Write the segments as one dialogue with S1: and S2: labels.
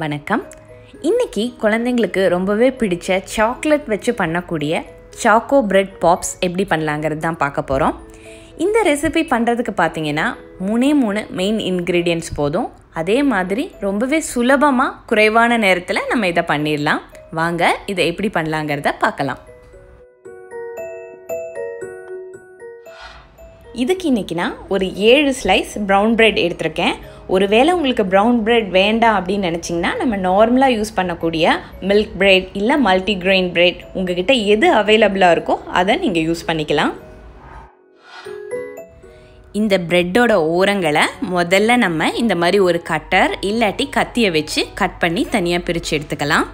S1: வணக்கம் இன்னைக்கு குழந்தைங்களுக்கு ரொம்பவே பிடிச்ச சாக்லேட் வச்சு பண்ணக்கூடிய சாக்கோ பிரெட் பாப்ஸ் எப்படி பண்ணலாங்கிறது தான் பார்க்க போகிறோம் இந்த ரெசிபி பண்ணுறதுக்கு பார்த்தீங்கன்னா மூணே மூணு மெயின் இன்க்ரீடியன்ட்ஸ் போதும் அதே மாதிரி ரொம்பவே சுலபமாக குறைவான நேரத்தில் நம்ம இதை பண்ணிடலாம் வாங்க இதை எப்படி பண்ணலாங்கிறத பார்க்கலாம் இதுக்கு இன்றைக்கி நான் ஒரு ஏழு ஸ்லைஸ் ப்ரௌன் பிரெட் எடுத்திருக்கேன் ஒருவேளை உங்களுக்கு ப்ரௌன் பிரெட் வேண்டாம் அப்படின்னு நினச்சிங்கன்னா நம்ம நார்மலாக யூஸ் பண்ணக்கூடிய மில்க் பிரெட் இல்லை மல்டிக்ரெயின் பிரெட் உங்ககிட்ட எது அவைலபிளாக இருக்கோ அதை நீங்கள் யூஸ் பண்ணிக்கலாம் இந்த ப்ரெட்டோட ஓரங்களை முதல்ல நம்ம இந்த மாதிரி ஒரு கட்டர் இல்லாட்டி கத்தியை வச்சு கட் பண்ணி தனியாக பிரித்து எடுத்துக்கலாம்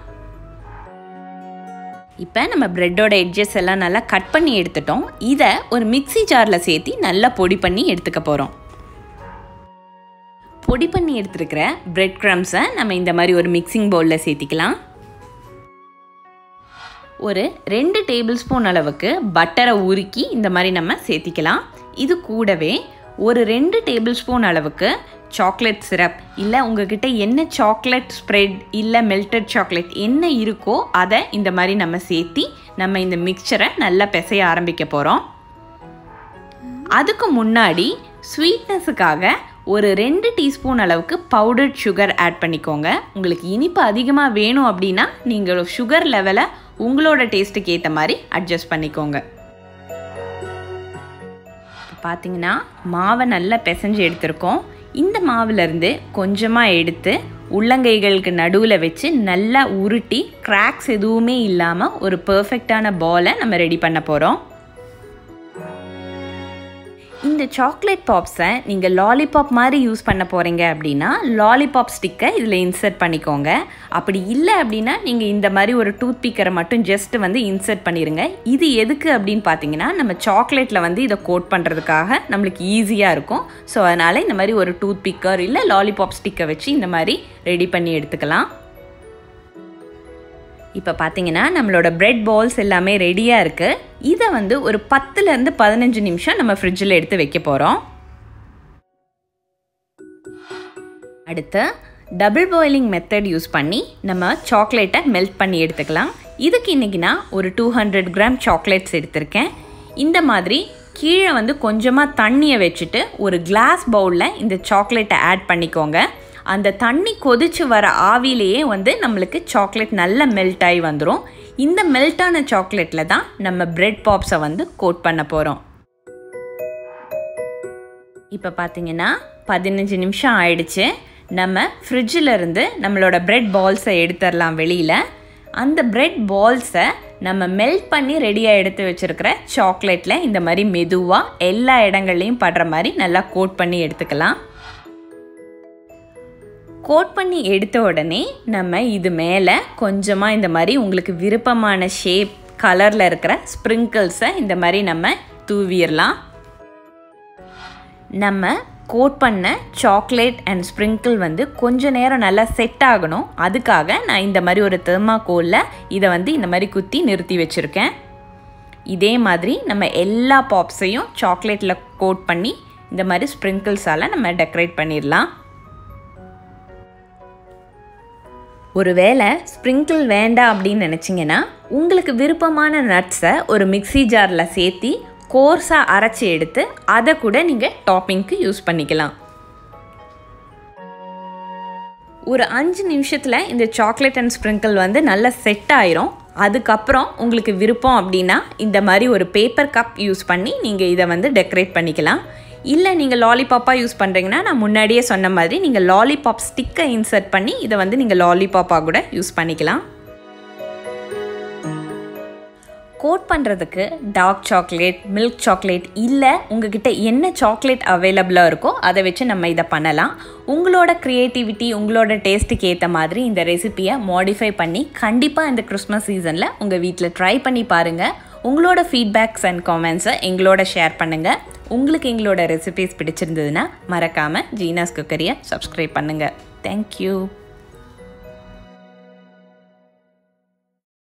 S1: இப்போ நம்ம ப்ரெட்டோட எட்ஜஸ் எல்லாம் நல்லா கட் பண்ணி எடுத்துட்டோம் இதை ஒரு மிக்சி ஜாரில் சேர்த்து நல்லா பொடி பண்ணி எடுத்துக்க போகிறோம் பொடி பண்ணி எடுத்துருக்கிற பிரெட் க்ரம்ஸை நம்ம இந்த மாதிரி ஒரு மிக்சிங் பவுலில் சேர்த்திக்கலாம் ஒரு ரெண்டு டேபிள் ஸ்பூன் அளவுக்கு பட்டரை உருக்கி இந்த மாதிரி நம்ம சேர்த்திக்கலாம் இது கூடவே ஒரு ரெண்டு டேபிள் ஸ்பூன் அளவுக்கு சாக்லேட் சிரப் இல்லை உங்ககிட்ட என்ன சாக்லேட் ஸ்ப்ரெட் இல்லை மெல்டட் சாக்லேட் என்ன இருக்கோ அதை இந்த மாதிரி நம்ம சேர்த்தி நம்ம இந்த மிக்சரை நல்லா பிசைய ஆரம்பிக்க போகிறோம் அதுக்கு முன்னாடி ஸ்வீட்னஸுக்காக ஒரு ரெண்டு டீஸ்பூன் அளவுக்கு பவுடர்ட் சுகர் ஆட் பண்ணிக்கோங்க உங்களுக்கு இனிப்பு அதிகமாக வேணும் அப்படின்னா நீங்கள் சுகர் லெவலை உங்களோட டேஸ்ட்டுக்கு ஏற்ற மாதிரி அட்ஜஸ்ட் பண்ணிக்கோங்க பார்த்தீங்கன்னா மாவை நல்லா பிசைஞ்சு எடுத்திருக்கோம் இந்த மாவுலேருந்து கொஞ்சமாக எடுத்து உள்ளங்கைகளுக்கு நடுவில் வச்சு நல்லா உருட்டி கிராக்ஸ் எதுவுமே இல்லாமல் ஒரு பர்ஃபெக்டான பாலை நம்ம ரெடி பண்ண போகிறோம் இந்த சாக்லேட் பாப்ஸை நீங்கள் லாலிபாப் மாதிரி யூஸ் பண்ண போகிறீங்க அப்படின்னா லாலிபாப் ஸ்டிக்கை இதில் இன்சர்ட் பண்ணிக்கோங்க அப்படி இல்லை அப்படின்னா நீங்கள் இந்த மாதிரி ஒரு டூத் பிக்கரை மட்டும் ஜஸ்ட் வந்து இன்சர்ட் பண்ணிடுங்க இது எதுக்கு அப்படின்னு பார்த்தீங்கன்னா நம்ம சாக்லேட்டில் வந்து இதை கோட் பண்ணுறதுக்காக நம்மளுக்கு ஈஸியாக இருக்கும் ஸோ அதனால் இந்த மாதிரி ஒரு டூத் பிக்கர் இல்லை லாலிபாப் ஸ்டிக்கை வச்சு இந்த மாதிரி ரெடி பண்ணி எடுத்துக்கலாம் இப்போ பார்த்தீங்கன்னா நம்மளோட பிரெட் பால்ஸ் எல்லாமே ரெடியாக இருக்குது இதை வந்து ஒரு பத்துலேருந்து பதினஞ்சு நிமிஷம் நம்ம ஃப்ரிட்ஜில் எடுத்து வைக்க போகிறோம் அடுத்து டபுள் பாயிலிங் மெத்தட் யூஸ் பண்ணி நம்ம சாக்லேட்டை மெல்ட் பண்ணி எடுத்துக்கலாம் இதுக்கு இன்றைக்கி நான் ஒரு டூ ஹண்ட்ரட் கிராம் சாக்லேட்ஸ் எடுத்திருக்கேன் இந்த மாதிரி கீழே வந்து கொஞ்சமாக தண்ணியை வச்சுட்டு ஒரு கிளாஸ் பவுலில் இந்த சாக்லேட்டை ஆட் பண்ணிக்கோங்க அந்த தண்ணி கொதிச்சு வர ஆவிலேயே வந்து நம்மளுக்கு சாக்லேட் நல்லா மெல்ட் ஆகி வந்துடும் இந்த மெல்ட்டான சாக்லேட்டில் தான் நம்ம பிரெட் பாப்ஸை வந்து கோட் பண்ண போகிறோம் இப்போ பார்த்தீங்கன்னா பதினஞ்சு நிமிஷம் ஆயிடுச்சு நம்ம ஃப்ரிட்ஜில் இருந்து நம்மளோட பிரெட் பால்ஸை எடுத்துடலாம் வெளியில் அந்த பிரெட் பால்ஸை நம்ம மெல்ட் பண்ணி ரெடியாக எடுத்து வச்சுருக்கிற சாக்லேட்டில் இந்த மாதிரி மெதுவாக எல்லா இடங்கள்லையும் படுற மாதிரி நல்லா கோட் பண்ணி எடுத்துக்கலாம் கோட் பண்ணி எடுத்த உடனே நம்ம இது மேலே கொஞ்சமாக இந்த மாதிரி உங்களுக்கு விருப்பமான ஷேப் கலரில் இருக்கிற ஸ்ப்ரிங்கிள்ஸை இந்த மாதிரி நம்ம தூவிடலாம் நம்ம கோட் பண்ண சாக்லேட் அண்ட் ஸ்ப்ரிங்கிள் வந்து கொஞ்ச நேரம் நல்லா செட் ஆகணும் அதுக்காக நான் இந்த மாதிரி ஒரு தெர்மாக்கோலில் இதை வந்து இந்த மாதிரி குத்தி நிறுத்தி வச்சுருக்கேன் இதே மாதிரி நம்ம எல்லா பாப்ஸையும் சாக்லேட்டில் கோட் பண்ணி இந்த மாதிரி ஸ்ப்ரிங்கிள்ஸால் நம்ம டெக்கரேட் பண்ணிடலாம் ஒருவேளை ஸ்ப்ரிங்கிள் வேண்டாம் அப்படின்னு நினச்சிங்கன்னா உங்களுக்கு விருப்பமான நட்ஸை ஒரு மிக்சி ஜாரில் சேர்த்தி கோர்ஸாக அரைச்சி எடுத்து அதை கூட நீங்கள் டாப்பிங்க்கு யூஸ் பண்ணிக்கலாம் ஒரு அஞ்சு நிமிஷத்தில் இந்த சாக்லேட் அண்ட் ஸ்ப்ரிங்கிள் வந்து நல்லா செட் ஆயிரும் அதுக்கப்புறம் உங்களுக்கு விருப்பம் அப்படின்னா இந்த மாதிரி ஒரு பேப்பர் கப் யூஸ் பண்ணி நீங்கள் இதை வந்து டெக்கரேட் பண்ணிக்கலாம் இல்லை நீங்கள் லாலிபாப்பாக யூஸ் பண்ணுறீங்கன்னா நான் முன்னாடியே சொன்ன மாதிரி நீங்கள் லாலிபாப் ஸ்டிக்கை இன்சர்ட் பண்ணி இதை வந்து நீங்கள் லாலிபாப்பாக கூட யூஸ் பண்ணிக்கலாம் கோட் பண்ணுறதுக்கு டார்க் சாக்லேட் மில்க் சாக்லேட் இல்லை உங்ககிட்ட என்ன சாக்லேட் அவைலபிளாக இருக்கோ அதை வச்சு நம்ம இதை பண்ணலாம் உங்களோட க்ரியேட்டிவிட்டி உங்களோட டேஸ்ட்டுக்கு ஏற்ற மாதிரி இந்த ரெசிப்பியை மாடிஃபை பண்ணி கண்டிப்பாக இந்த கிறிஸ்மஸ் சீசனில் உங்கள் வீட்டில் ட்ரை பண்ணி பாருங்கள் உங்களோட ஃபீட்பேக்ஸ் அண்ட் காமெண்ட்ஸை எங்களோட ஷேர் பண்ணுங்கள் உங்களுக்கு எங்களோட ரெசிபிஸ் பிடிச்சிருந்ததுன்னா மறக்காமல் ஜீனாஸ் குக்கரியை சப்ஸ்கிரைப் பண்ணுங்கள் தேங்க்யூ